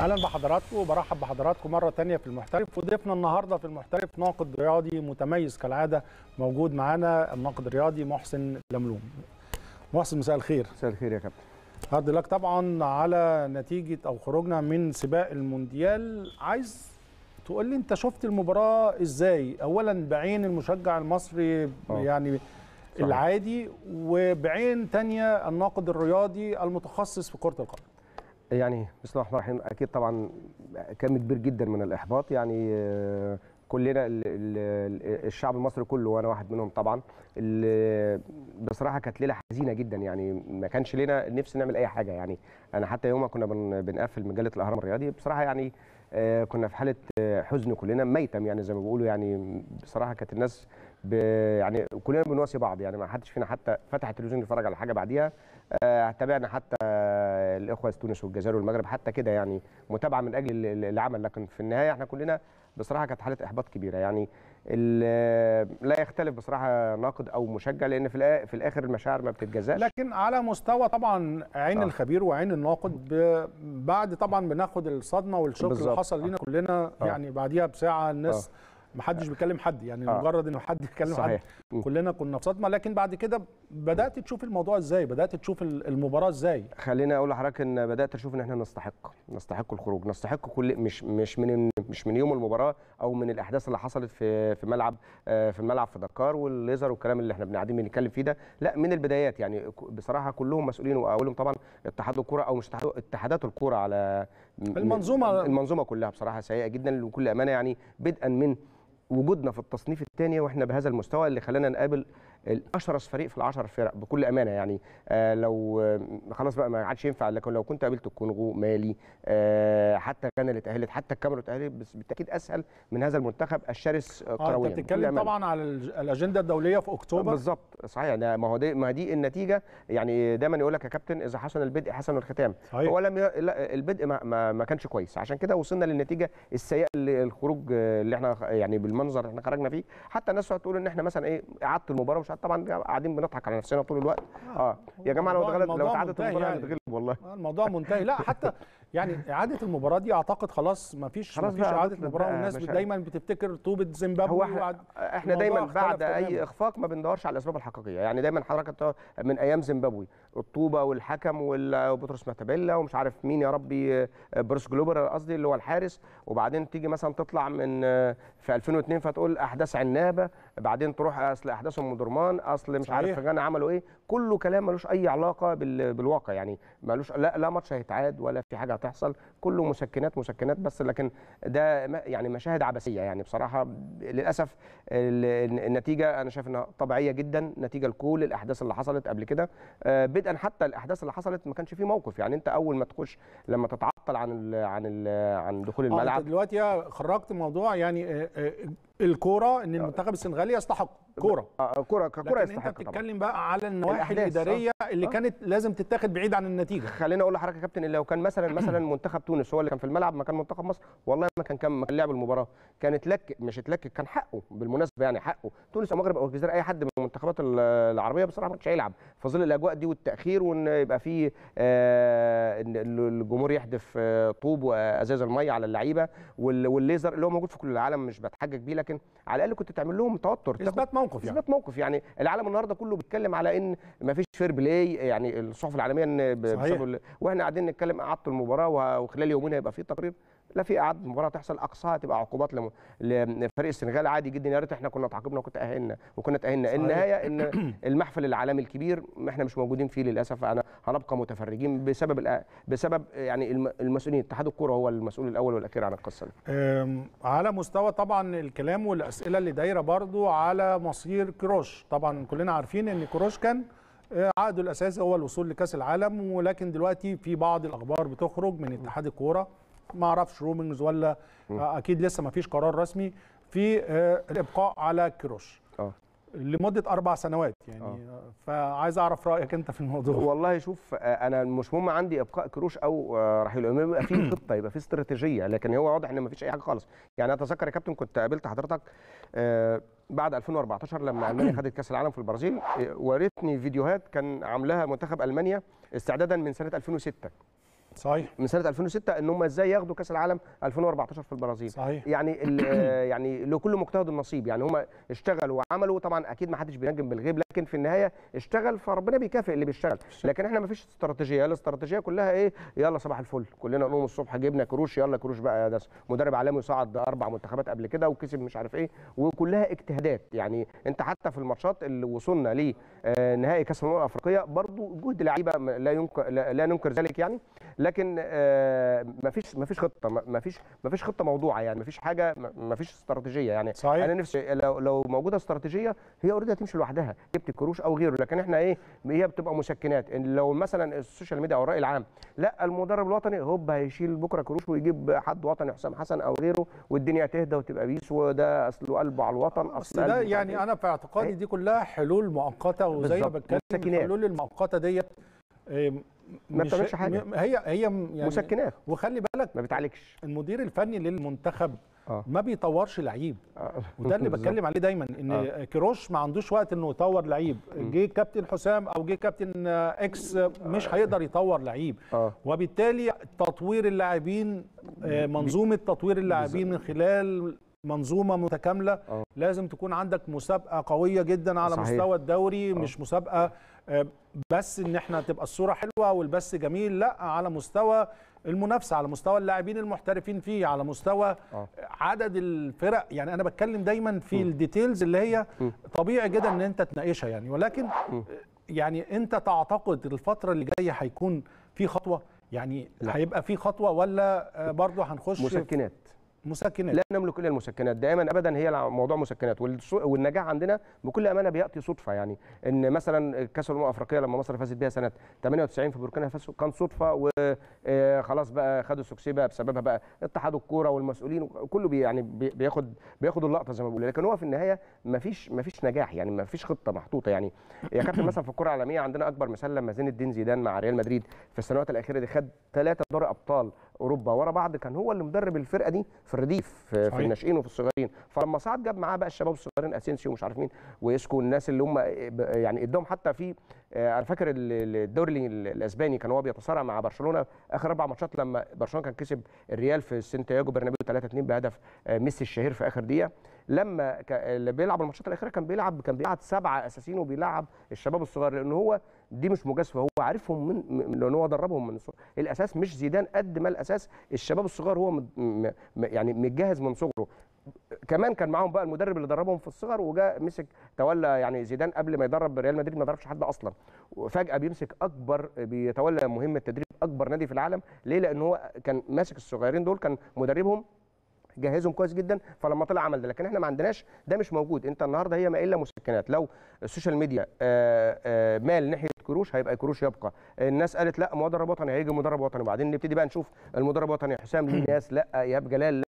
اهلا بحضراتكم وبرحب بحضراتكم مره تانية في المحترف وضيفنا النهارده في المحترف ناقد رياضي متميز كالعاده موجود معانا الناقد الرياضي محسن لملوم محسن مساء الخير مساء الخير يا كابتن هارد لك طبعا على نتيجه او خروجنا من سباق المونديال عايز تقول لي انت شفت المباراه ازاي اولا بعين المشجع المصري أوه. يعني صحيح. العادي وبعين تانية الناقد الرياضي المتخصص في كره القدم يعني بسم الله الرحمن الرحيم اكيد طبعا كم كبير جدا من الاحباط يعني آه، كلنا ال- ال- الشعب المصري كله وانا واحد منهم طبعا ال- بصراحه كانت ليله حزينه جدا يعني ما كانش لنا نفس نعمل اي حاجه يعني انا حتى يوم ما كنا بن- بنقفل مجله الاهرام الرياضي بصراحه يعني آه، كنا في حاله آه، حزن كلنا ميتم يعني زي ما بيقولوا يعني بصراحه كانت الناس ب يعني كلنا بنواسي بعض يعني ما حدش فينا حتى فتح التلفزيون يتفرج على حاجه بعديها آه، تابعنا حتى آه، الاخوه تونس والجزائر والمغرب حتى كده يعني متابعه من اجل ال- ال- العمل لكن في النهايه احنا كلنا بصراحه كانت حاله احباط كبيره يعني ال- لا يختلف بصراحه ناقد او مشجع لان في الآ- في الاخر المشاعر ما بتتجزاش لكن على مستوى طبعا عين آه. الخبير وعين الناقد ب- بعد طبعا بناخد الصدمه والشوك اللي بالظبط. حصل لينا كلنا آه. يعني بعديها بساعه الناس ما حدش بيكلم حد يعني آه. مجرد ان حد يتكلم حد صحيح م. كلنا كنا في صدمه لكن بعد كده بدات تشوف الموضوع ازاي بدات تشوف ال- المباراه ازاي خليني اقول لحضرتك ان بدات اشوف ان احنا نستحق نستحق الخروج نستحق كل مش مش من مش من يوم المباراه او من الاحداث اللي حصلت في في ملعب آه، في الملعب في دكار والليزر والكلام اللي احنا قاعدين بنتكلم فيه ده لا من البدايات يعني ك- بصراحه كلهم مسؤولين واولهم طبعا اتحاد الكوره او مش اتحاد اتحادات الكوره على م- المنظومة. المنظومه كلها بصراحه سيئه جدا بكل امانه يعني بدءا من وجودنا في التصنيف الثاني واحنا بهذا المستوى اللي خلانا نقابل الاشرس فريق في العشر فرق بكل امانه يعني آه لو آه خلاص بقى ما عادش ينفع لكن لو كنت قابلت الكونغو مالي آه حتى غانا اللي اتاهلت حتى الكاميرون اتاهلت بس بالتاكيد اسهل من هذا المنتخب الشرس آه اه كرويا انت بكل بتتكلم أمانة. طبعا على الج- الاجنده الدوليه في اكتوبر بالظبط صحيح ده- ما هو دي ما دي النتيجه يعني دايما يقول لك يا كابتن اذا حسن البدء حسن الختام صحيح. هو لم ي... لا البدء ما, ما, ما كانش كويس عشان كده وصلنا للنتيجه السيئه اللي الخروج آه، اللي احنا خ- يعني بالمنظر اللي احنا خرجنا فيه حتى الناس تقول ان احنا مثلا ايه اعاده المباراه مش عارف- طبعا قاعدين بنضحك على نفسنا طول الوقت اه يا جماعه لو الموضوع- اتغلب لو الموضوع اتعادت منتهي المباراه يعني. هنتغلب والله آه، الموضوع منتهي لا حتى يعني اعاده المباراه دي اعتقد خلاص ما فيش ما خلاص فيش بقى اعاده بطلت مباراه بقى والناس مش- دايما بتفتكر طوبه زيمبابوي هو احنا وبعد- احنا الموضوع دايما اختلف بعد تماماً. اي اخفاق ما بندورش على الاسباب الحقيقيه يعني دايما حضرتك أنت من ايام زيمبابوي الطوبه والحكم وال- وبطرس ماتابيلا ومش عارف مين يا ربي آه، بروس جلوبر قصدي اللي هو الحارس وبعدين تيجي مثلا تطلع من آه، في 2002 فتقول احداث عنابه بعدين تروح اصل احداث ام درمان اصل مش عارف صحيح. في غانا عملوا ايه كله كلام ملوش اي علاقه بال- بالواقع يعني ملوش لا لا ماتش هيتعاد ولا في حاجه هتحصل كله مسكنات مسكنات بس لكن ده ما- يعني مشاهد عبثيه يعني بصراحه للاسف ال- النتيجه انا شايف انها طبيعيه جدا نتيجه لكل الاحداث اللي حصلت قبل كده آه، بدءا حتى الاحداث اللي حصلت ما كانش فيه موقف يعني انت اول ما تخش لما تتعطل عن ال عن ال عن دخول اه الملعب انت دلوقتي خرجت موضوع يعني آه، آه، الكوره ان المنتخب السنغالي يستحق كوره آه، كوره ككوره لكن انت يستحق طبعا بتتكلم بقى على النواحي الأحداث، الاداريه اللي آه. كانت لازم تتاخد بعيد عن النتيجه خليني اقول لحضرتك يا كابتن إن لو كان مثلا مثلا منتخب تونس هو اللي كان في الملعب مكان منتخب مصر والله ما كان كان ما كان لعب المباراه كان اتلك مش اتلك كان حقه بالمناسبه يعني حقه تونس او المغرب او الجزائر اي حد من المنتخبات ال- العربيه بصراحه ما كانش هيلعب في ظل الاجواء دي والتاخير وان يبقى في آه، إن الجمهور يحدف آه، طوب وازاز الميه على اللعيبه وال- والليزر اللي هو موجود في كل العالم مش بتحجج بيه لكن على الاقل كنت تعمل لهم توتر تاخد اثبات موقف يعني اثبات موقف يعني العالم النهارده كله بيتكلم على ان ما فيش فير بلاي يعني الصحف العالميه ان ب- صحيح. بسبب ال- واحنا قاعدين نتكلم اعاده المباراه وه- وخلال يومين هيبقى في تقرير لا في اعاده مباراه تحصل اقصاها تبقى عقوبات لم- لفريق السنغال عادي جدا يا ريت احنا كنا تعاقبنا وكنت اهلنا وكنا تاهلنا صحيح. النهايه ان المحفل العالمي الكبير احنا مش موجودين فيه للاسف انا هنبقى متفرجين بسبب الأ- بسبب يعني الم- المسؤولين اتحاد الكوره هو المسؤول الاول والاخير عن القصه دي أم، على مستوى طبعا الكلام والاسئله اللي دايره برضو على مصير كروش طبعا كلنا عارفين ان كروش كان آه، عقده الاساسي هو الوصول لكاس العالم ولكن دلوقتي في بعض الاخبار بتخرج من اتحاد الكوره ما اعرفش رومينجز ولا آه، اكيد لسه ما فيش قرار رسمي في آه، الابقاء على كروش اه لمده اربع سنوات يعني آه. آه، فعايز اعرف رايك انت في الموضوع والله شوف آه، انا مش مهم عندي ابقاء كروش او آه، رحيل المهم يبقى في خطه يبقى في استراتيجيه لكن هو واضح ان ما فيش اي حاجه خالص يعني انا اتذكر يا كابتن كنت قابلت حضرتك آه، بعد 2014 لما المانيا خدت كاس العالم في البرازيل آه، وريتني فيديوهات كان عاملاها منتخب المانيا استعدادا من سنه 2006 صحيح من سنه 2006 ان هم ازاي ياخدوا كاس العالم 2014 في البرازيل صحيح يعني ال- آه، يعني لكل مجتهد النصيب يعني هم اشتغلوا وعملوا طبعا اكيد ما حدش بينجم بالغيب لكن في النهايه اشتغل فربنا بيكافئ اللي بيشتغل لكن احنا ما فيش استراتيجيه الاستراتيجيه كلها ايه يلا صباح الفل كلنا نقوم الصبح جبنا كروش يلا كروش بقى ده مدرب عالمي صعد اربع منتخبات قبل كده وكسب مش عارف ايه وكلها اجتهادات يعني انت حتى في الماتشات اللي وصلنا ل نهائي كاس الامم الافريقيه برضو جهد لعيبه م- لا ينكر لا لا ننكر ذلك يعني لكن ما فيش ما فيش خطه ما فيش ما فيش خطه موضوعه يعني ما فيش حاجه ما فيش استراتيجيه يعني صحيح. انا نفسي لو لو موجوده استراتيجيه هي اوريدي هتمشي لوحدها جبت كروش او غيره لكن احنا ايه هي بتبقى مسكنات إن لو مثلا السوشيال ميديا او الراي العام لا المدرب الوطني هوب هيشيل بكره كروش ويجيب حد وطني حسام حسن او غيره والدنيا تهدى وتبقى بيس وده اصله قلبه على الوطن بس اصل ده قلبه مش عارف يعني إيه. انا في اعتقادي إيه؟ دي كلها حلول مؤقته وزي ما بالظبط. بتكلم مسكنات. الحلول المؤقته ديت إيه، ما مش- بتعملش حاجة. م- هي هي م- يعني مسكنات وخلي بالك ما بتعالجش المدير الفني للمنتخب اه ما بيطورش لعيب آه. وده اللي بالظبط. بتكلم عليه دايما ان آه. كيروش ما عندوش وقت انه يطور لعيب جه كابتن حسام او جه كابتن آه، اكس آه، مش هيقدر يطور لعيب اه وبالتالي تطوير اللاعبين آه، منظومه تطوير اللاعبين من خلال منظومه متكامله آه. لازم تكون عندك مسابقه قويه جدا على صحيح. مستوى الدوري مش مسابقه آه، بس ان احنا تبقى الصوره حلوه والبث جميل لا على مستوى المنافسه على مستوى اللاعبين المحترفين فيه على مستوى آه. عدد الفرق يعني انا بتكلم دايما في الديتيلز اللي هي م. طبيعي جدا ان انت تناقشها يعني ولكن يعني انت تعتقد الفتره اللي جايه هيكون في خطوه يعني لا. هيبقى في خطوه ولا آه، برضه هنخش في مسكنات مسكنات لا نملك الا المسكنات دائما ابدا هي الع- موضوع مسكنات والص- والنجاح عندنا بكل امانه بياتي صدفه يعني ان مثلا كاس الامم الافريقيه لما مصر فازت بيها سنه 98 في بوركينا فاسو كان صدفه وخلاص بقى خدوا السكسي بقى بسببها بقى اتحاد الكوره والمسؤولين كله بي يعني بي- بياخد بياخد اللقطه زي ما بيقولوا لكن هو في النهايه ما فيش ما فيش نجاح يعني ما فيش خطه محطوطه يعني يا كابتن مثلا في الكره العالميه عندنا اكبر مثال لما زين الدين زيدان مع ريال مدريد في السنوات الاخيره دي خد ثلاثه دوري ابطال اوروبا ورا بعض كان هو اللي مدرب الفرقه دي في الرديف في, في صحيح. الناشئين وفي الصغيرين فلما صعد جاب معاه بقى الشباب الصغيرين اسينسيو ومش عارف مين واسكو الناس اللي هم يعني اداهم حتى في آه، انا فاكر ال- ال- الدوري ال- الاسباني كان هو بيتصارع مع برشلونه اخر اربع ماتشات لما برشلونه كان كسب الريال في سانتياغو برنابيو 3 2 بهدف آه، ميسي الشهير في اخر دقيقه لما ك- اللي بيلعب الماتشات الاخيره كان بيلعب كان بيلعب سبعه اساسيين وبيلعب الشباب الصغير لان هو دي مش مجازفه هو عارفهم من من- لان هو دربهم من الصغر الاساس مش زيدان قد ما الاساس الشباب الصغير هو مد- م- م- يعني متجهز من صغره كمان كان معاهم بقى المدرب اللي دربهم في الصغر وجاء مسك تولى يعني زيدان قبل ما يدرب ريال مدريد ما دربش حد اصلا وفجاه بيمسك اكبر بيتولى مهمه تدريب اكبر نادي في العالم ليه لان هو كان ماسك الصغيرين دول كان مدربهم جهزهم كويس جدا فلما طلع عمل ده لكن احنا ما عندناش ده مش موجود انت النهارده هي ما الا مسكنات لو السوشيال ميديا آه، آه، مال ناحيه كروش هيبقى كروش يبقى الناس قالت لا مدرب وطني هيجي مدرب وطني وبعدين نبتدي بقى نشوف المدرب الوطني حسام ليه ناس لا ايهاب جلال